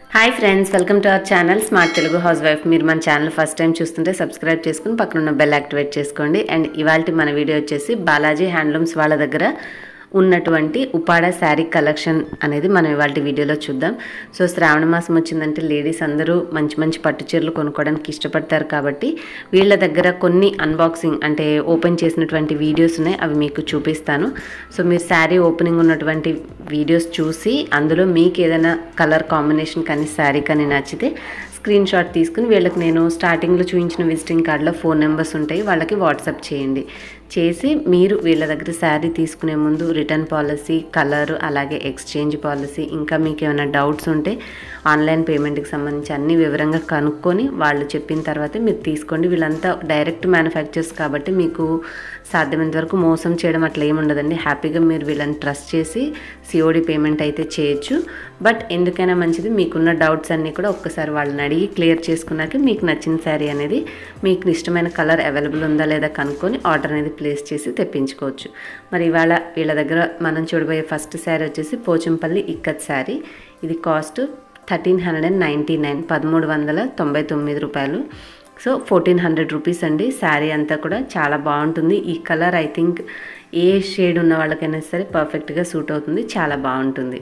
hi friends welcome to our channel smart Telugu housewife మీరు మన channel first time చూస్తుంటే subscribe చేసుకుని పక్కన ఉన్న బెల్ యాక్టివేట్ చేసుకోండి అండ్ ఇవాళ మన వీడియో వచ్చేసి బాలాజీ హ్యాండ్లూమ్స్ వాళ్ళ దగ్గర ఉన్నటువంటి ఉపాడ శారీ కలెక్షన్ అనేది మనం ఇవాళ వీడియోలో చూద్దాం సో శ్రావణ మాసం వచ్చిందంటే లేడీస్ అందరూ మంచి మంచి పట్టు చీరలు కొనుక్కోవడానికి ఇష్టపడతారు కాబట్టి వీళ్ళ దగ్గర కొన్ని అన్బాక్సింగ్ అంటే ఓపెన్ చేసినటువంటి వీడియోస్ ఉన్నాయి అవి మీకు చూపిస్తాను సో మీరు శారీ ఓపెనింగ్ ఉన్నటువంటి వీడియోస్ చూసి అందులో మీకు ఏదైనా కలర్ కాంబినేషన్ కానీ శారీ కానీ నచ్చితే స్క్రీన్ షాట్ తీసుకుని వీళ్ళకి నేను స్టార్టింగ్లో చూపించిన విజిటింగ్ కార్డులో ఫోన్ నెంబర్స్ ఉంటాయి వాళ్ళకి వాట్సాప్ చేయండి చేసి మీరు వీళ్ళ దగ్గర శారీ తీసుకునే ముందు రిటర్న్ పాలసీ కలర్ అలాగే ఎక్స్చేంజ్ పాలసీ ఇంకా మీకు ఏమైనా డౌట్స్ ఉంటే ఆన్లైన్ పేమెంట్కి సంబంధించి అన్ని వివరంగా కనుక్కొని వాళ్ళు చెప్పిన తర్వాత మీరు తీసుకోండి వీళ్ళంతా డైరెక్ట్ మ్యానుఫ్యాక్చర్స్ కాబట్టి మీకు సాధ్యమైనంత వరకు మోసం చేయడం అట్లా ఏమి ఉండదండి హ్యాపీగా మీరు వీళ్ళని ట్రస్ట్ చేసి సిఓడి పేమెంట్ అయితే చేయొచ్చు బట్ ఎందుకైనా మంచిది మీకున్న డౌట్స్ అన్నీ కూడా ఒక్కసారి వాళ్ళని అడిగి క్లియర్ చేసుకున్నాక మీకు నచ్చిన శారీ అనేది మీకు ఇష్టమైన కలర్ అవైలబుల్ ఉందా లేదా కనుక్కొని ఆర్డర్ అనేది ప్లేస్ చేసి తెప్పించుకోవచ్చు మరి ఇవాళ వీళ్ళ దగ్గర మనం చూడబోయే ఫస్ట్ శారీ వచ్చేసి పోచంపల్లి ఇక్కత్ శారీ ఇది cost thirteen hundred and ninety nine పదమూడు వందల తొంభై తొమ్మిది రూపాయలు సో ఫోర్టీన్ హండ్రెడ్ రూపీస్ అండి శారీ అంతా కూడా చాలా బాగుంటుంది ఈ colour I think a shade ఉన్న వాళ్ళకైనా సరే పర్ఫెక్ట్గా సూట్ అవుతుంది చాలా బాగుంటుంది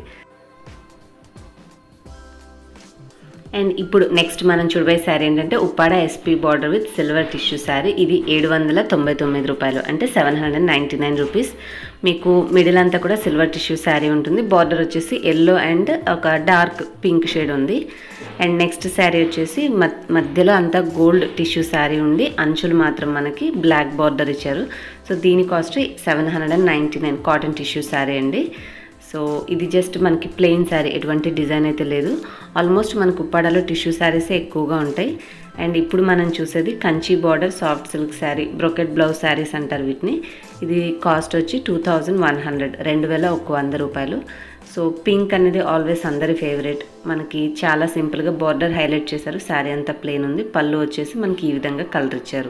అండ్ ఇప్పుడు నెక్స్ట్ మనం చూడబోయే శారీ ఏంటంటే Uppada SP border with silver tissue sari ఇది ఏడు వందల తొంభై తొమ్మిది రూపాయలు అంటే seven hundred ninety nine rupees మీకు మిడిల్ అంతా కూడా సిల్వర్ టిష్యూ శారీ ఉంటుంది బార్డర్ వచ్చేసి ఎల్లో అండ్ ఒక డార్క్ పింక్ షేడ్ ఉంది అండ్ నెక్స్ట్ శారీ వచ్చేసి మధ్యలో అంతా గోల్డ్ టిష్యూ శారీ ఉండి అంచులు మాత్రం మనకి బ్లాక్ బార్డర్ ఇచ్చారు సో దీని cost seven hundred and ninety nine cotton tissue saree అండి సో ఇది జస్ట్ మనకి ప్లెయిన్ శారీ ఎటువంటి డిజైన్ అయితే లేదు ఆల్మోస్ట్ మనకు ఉప్పాడలో టిష్యూ శారీసే ఎక్కువగా ఉంటాయి అండ్ ఇప్పుడు మనం చూసేది Kanchi border soft silk saree brocade blouse sarees అంటారు వీటిని ఇది కాస్ట్ వచ్చి టూ థౌజండ్ వన్ హండ్రెడ్ రెండు వేల ఒక వంద రూపాయలు సో పింక్ అనేది ఆల్వేస్ అందరి ఫేవరెట్ మనకి చాలా సింపుల్గా బార్డర్ హైలైట్ చేశారు శారీ అంతా ప్లెయిన్ ఉంది పళ్ళు వచ్చేసి మనకి ఈ విధంగా కలర్ ఇచ్చారు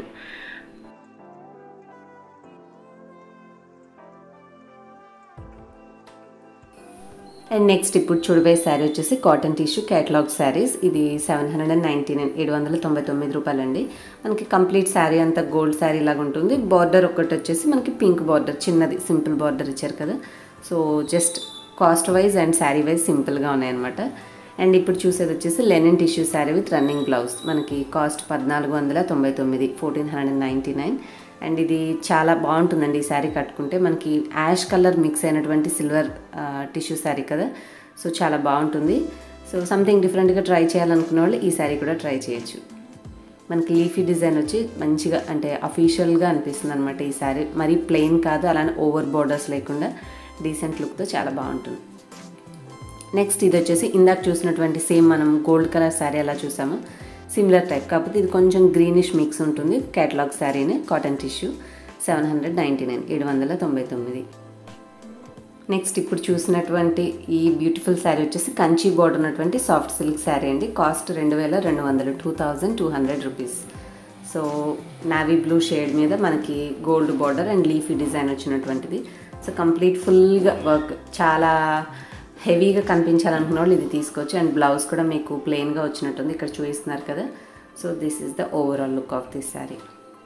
అండ్ నెక్స్ట్ ఇప్పుడు చూడబోయే శారీ వచ్చేసి కాటన్ టిష్యూ క్యాటలాగ్ శారీస్ ఇది seven hundred and ninety nine ఏడు వందల తొంభై తొమ్మిది రూపాయలండి మనకి కంప్లీట్ శారీ అంతా గోల్డ్ శారీ లాగా ఉంటుంది బార్డర్ ఒకటి వచ్చేసి మనకి పింక్ బార్డర్ చిన్నది సింపుల్ బార్డర్ ఇచ్చారు కదా so just cost wise and saree wise సింపుల్గా ఉన్నాయన్నమాట అండ్ ఇప్పుడు చూసేది వచ్చేసి linen tissue saree with running blouse మనకి కాస్ట్ పద్నాలుగు వందల తొంభై తొమ్మిది fourteen hundred and ninety nine and ఇది చాలా బాగుంటుందండి ఈ శారీ కట్టుకుంటే మనకి యాష్ కలర్ మిక్స్ అయినటువంటి సిల్వర్ టిష్యూ శారీ కదా సో చాలా బాగుంటుంది సో సంథింగ్ డిఫరెంట్గా ట్రై చేయాలనుకున్న వాళ్ళు ఈ శారీ కూడా ట్రై చేయొచ్చు మనకి లీఫీ డిజైన్ వచ్చి మంచిగా అంటే అఫీషియల్గా అనిపిస్తుంది అనమాట ఈ శారీ మరీ ప్లెయిన్ కాదు అలానే ఓవర్ బోర్డర్స్ లేకుండా డీసెంట్ లుక్తో చాలా బాగుంటుంది నెక్స్ట్ ఇది వచ్చేసి ఇందాక చూసినటువంటి సేమ్ మనం గోల్డ్ కలర్ శారీ ఎలా చూసామో సిమిలర్ టైప్ కాకపోతే ఇది కొంచెం గ్రీనిష్ మిక్స్ ఉంటుంది క్యాటలాగ్ శారీనే cotton tissue seven hundred ninety nine ఏడు వందల తొంభై తొమ్మిది నెక్స్ట్ ఇప్పుడు చూసినటువంటి ఈ బ్యూటిఫుల్ శారీ వచ్చేసి కంచి బోర్డర్ ఉన్నటువంటి సాఫ్ట్ సిల్క్ శారీ అండి కాస్ట్ రెండు వేల రెండు వందలు two thousand two hundred rupees so navy blue shade మీద మనకి gold border and leafy design వచ్చినటువంటిది సో కంప్లీట్ ఫుల్గా వర్క్ చాలా హెవీగా కనిపించాలనుకున్న వాళ్ళు ఇది తీసుకోవచ్చు అండ్ బ్లౌజ్ కూడా మీకు ప్లెయిన్గా వచ్చినట్టుంది ఇక్కడ చూపిస్తున్నారు కదా so this is the overall look of this saree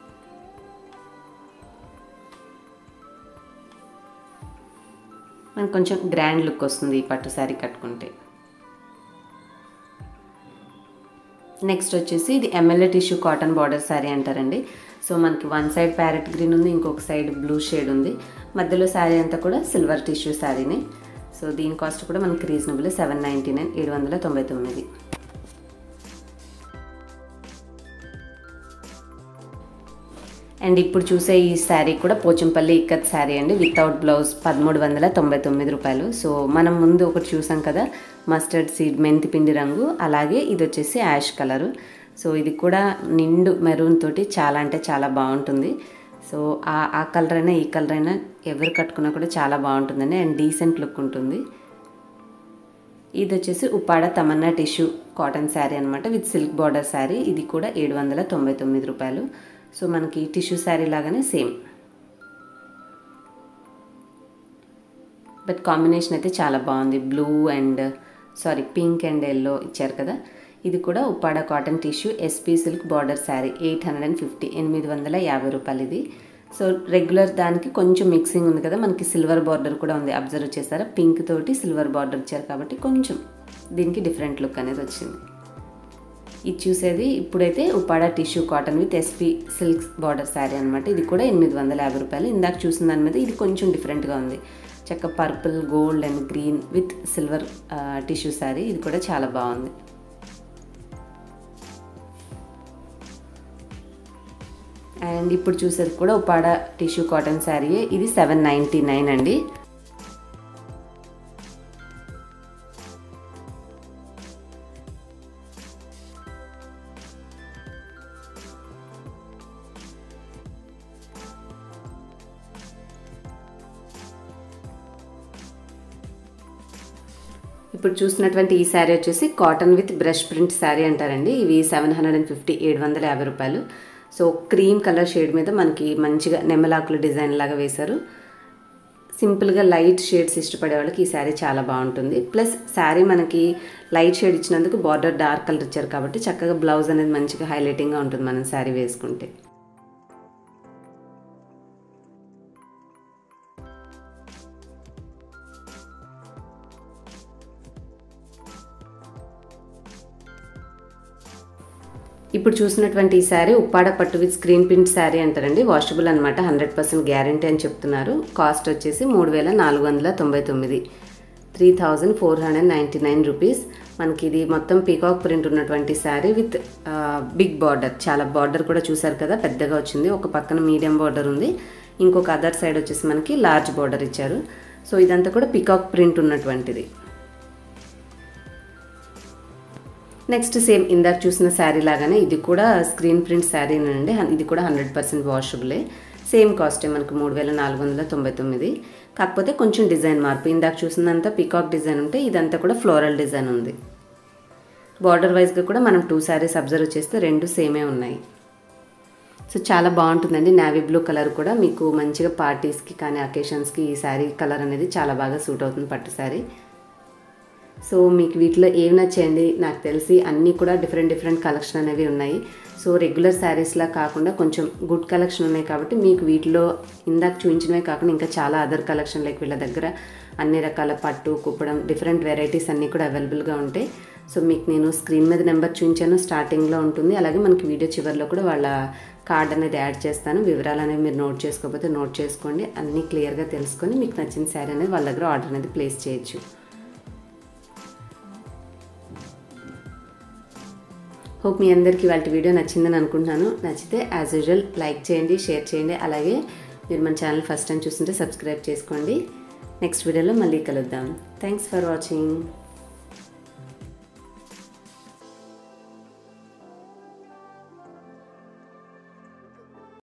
మనకు కొంచెం గ్రాండ్ లుక్ వస్తుంది ఈ పట్టు శారీ కట్టుకుంటే నెక్స్ట్ వచ్చేసి ఇది MLA tissue cotton border sari అంటారండి సో మనకి వన్ సైడ్ ప్యారెట్ గ్రీన్ ఉంది ఇంకొక సైడ్ బ్లూ షేడ్ ఉంది మధ్యలో శారీ అంతా కూడా సిల్వర్ టిష్యూ శారీనే సో దీని కాస్ట్ కూడా మనకి రీజనబుల్ సెవెన్ నైంటీ నైన్ ఏడు వందల తొంభై తొమ్మిది అండ్ ఇప్పుడు చూసే ఈ శారీ కూడా పోచంపల్లి ఇక్కత్ శారీ అండి వితౌట్ బ్లౌజ్ పదమూడు వందల తొంభై తొమ్మిది రూపాయలు సో మనం ముందు ఒకటి చూసాం కదా మస్టర్డ్ సీడ్ మెంతి పిండి రంగు అలాగే ఇది వచ్చేసి యాష్ కలరు సో ఇది కూడా నిండు మెరూన్ తోటి చాలా అంటే చాలా బాగుంటుంది సో ఆ ఆ కలర్ అయినా ఈ కలర్ అయినా ఎవరు కట్టుకున్నా కూడా చాలా బాగుంటుందండి అండ్ డీసెంట్ లుక్ ఉంటుంది ఇది వచ్చేసి ఉప్పాడ తమన్నా టిష్యూ కాటన్ శారీ అనమాట విత్ సిల్క్ బార్డర్ శారీ ఇది కూడా ఏడు వందల తొంభై తొమ్మిది రూపాయలు సో మనకి టిష్యూ శారీ లాగానే సేమ్ బట్ కాంబినేషన్ అయితే చాలా బాగుంది blue and sorry pink and yellow ఇచ్చారు కదా ఇది కూడా Uppada cotton tissue SP silk border sari eight hundred and fifty ఎనిమిది వందల యాభై రూపాయలు ఇది సో రెగ్యులర్ దానికి కొంచెం మిక్సింగ్ ఉంది కదా మనకి సిల్వర్ బార్డర్ కూడా ఉంది అబ్జర్వ్ చేస్తారా పింక్ తోటి సిల్వర్ బార్డర్ ఇచ్చారు కాబట్టి కొంచెం దీనికి డిఫరెంట్ లుక్ అనేది వచ్చింది ఇది చూసేది ఇప్పుడైతే Uppada tissue cotton with SP silk border sari అనమాట ఇది కూడా ఎనిమిది వందల యాభై రూపాయలు ఇందాక చూసిన దాని మీద ఇది కొంచెం డిఫరెంట్గా ఉంది చక్క purple gold and green with silver tissue sari ఇది కూడా చాలా బాగుంది అండ్ ఇప్పుడు చూసేది కూడా ఉపాడ టిష్యూ కాటన్ శారీ ఇది సెవెన్ నైంటీ నైన్ అండి ఇప్పుడు చూసినటువంటి ఈ శారీ వచ్చేసి cotton with brush print sari అంటారండి ఇవి సెవెన్ హండ్రెడ్ అండ్ ఫిఫ్టీ ఏడు వందల యాభై రూపాయలు సో క్రీమ్ కలర్ షేడ్ మీద మనకి మంచిగా నెమ్మలాకుల డిజైన్ లాగా వేశారు సింపుల్గా లైట్ షేడ్స్ ఇష్టపడే వాళ్ళకి ఈ శారీ చాలా బాగుంటుంది ప్లస్ శారీ మనకి లైట్ షేడ్ ఇచ్చినందుకు బార్డర్ డార్క్ కలర్ ఇచ్చారు కాబట్టి చక్కగా బ్లౌజ్ అనేది మంచిగా హైలైటింగ్గా ఉంటుంది మనం శారీ వేసుకుంటే ఇప్పుడు చూసినటువంటి ఈ శారీ ఉప్పాడ పట్టు విత్ స్క్రీన్ ప్రింట్ శారీ అంటారండి వాషబుల్ అనమాట హండ్రెడ్ పర్సెంట్ గ్యారంటీ అని చెప్తున్నారు కాస్ట్ వచ్చేసి మూడు వేల నాలుగు వందల తొంభై తొమ్మిది three thousand four hundred ninety nine rupees మనకి ఇది మొత్తం పీకాక్ ప్రింట్ ఉన్నటువంటి శారీ విత్ బిగ్ బార్డర్ చాలా బార్డర్ కూడా చూసారు కదా పెద్దగా వచ్చింది ఒక పక్కన మీడియం బార్డర్ ఉంది ఇంకొక అదర్ సైడ్ వచ్చేసి మనకి లార్జ్ బార్డర్ ఇచ్చారు సో ఇదంతా కూడా పీకాక్ ప్రింట్ ఉన్నటువంటిది నెక్స్ట్ సేమ్ ఇందాక చూసిన శారీ లాగానే ఇది కూడా స్క్రీన్ ప్రింట్ శారీ అండి ఇది కూడా హండ్రెడ్ పర్సెంట్ వాషబులే సేమ్ కాస్టే మనకు మూడు వేల నాలుగు వందల తొంభై తొమ్మిది కాకపోతే కొంచెం డిజైన్ మార్పు ఇందాక చూసిందంతా పికాక్ డిజైన్ ఉంటే ఇదంతా కూడా ఫ్లోరల్ డిజైన్ ఉంది బార్డర్ వైజ్గా కూడా మనం టూ శారీస్ అబ్జర్వ్ చేస్తే రెండు సేమే ఉన్నాయి సో చాలా బాగుంటుందండి నావీ బ్లూ కలర్ కూడా మీకు మంచిగా పార్టీస్కి కానీ అకేషన్స్కి ఈ శారీ కలర్ అనేది చాలా బాగా సూట్ అవుతుంది పట్టు శారీ సో మీకు వీటిలో ఏమి నచ్చేయండి నాకు తెలిసి అన్నీ కూడా డిఫరెంట్ డిఫరెంట్ కలెక్షన్ అనేవి ఉన్నాయి సో రెగ్యులర్ శారీస్లా కాకుండా కొంచెం గుడ్ కలెక్షన్ ఉన్నాయి కాబట్టి మీకు వీటిలో ఇందాక చూపించినవే కాకుండా ఇంకా చాలా అదర్ కలెక్షన్ లైక్ వీళ్ళ దగ్గర అన్ని రకాల పట్టు కుప్పడం డిఫరెంట్ వెరైటీస్ అన్నీ కూడా అవైలబుల్గా ఉంటాయి సో మీకు నేను స్క్రీన్ మీద నెంబర్ చూపించాను స్టార్టింగ్లో ఉంటుంది అలాగే మనకి వీడియో చివరిలో కూడా వాళ్ళ కార్డ్ అనేది యాడ్ చేస్తాను వివరాలు అనేవి మీరు నోట్ చేసుకోకపోతే నోట్ చేసుకోండి అన్నీ క్లియర్గా తెలుసుకొని మీకు నచ్చిన శారీ అనేది వాళ్ళ దగ్గర ఆర్డర్ అనేది ప్లేస్ చేయొచ్చు హోప్ మీ అందరికీ వాళ్ళ వీడియో నచ్చిందని అనుకుంటున్నాను నచ్చితే యాజ్ యూజువల్ లైక్ చేయండి షేర్ చేయండి అలాగే మీరు మన ఛానల్ ఫస్ట్ టైం చూస్తుంటే సబ్స్క్రైబ్ చేసుకోండి నెక్స్ట్ వీడియోలో మళ్ళీ కలుద్దాం థ్యాంక్స్ ఫర్ వాచింగ్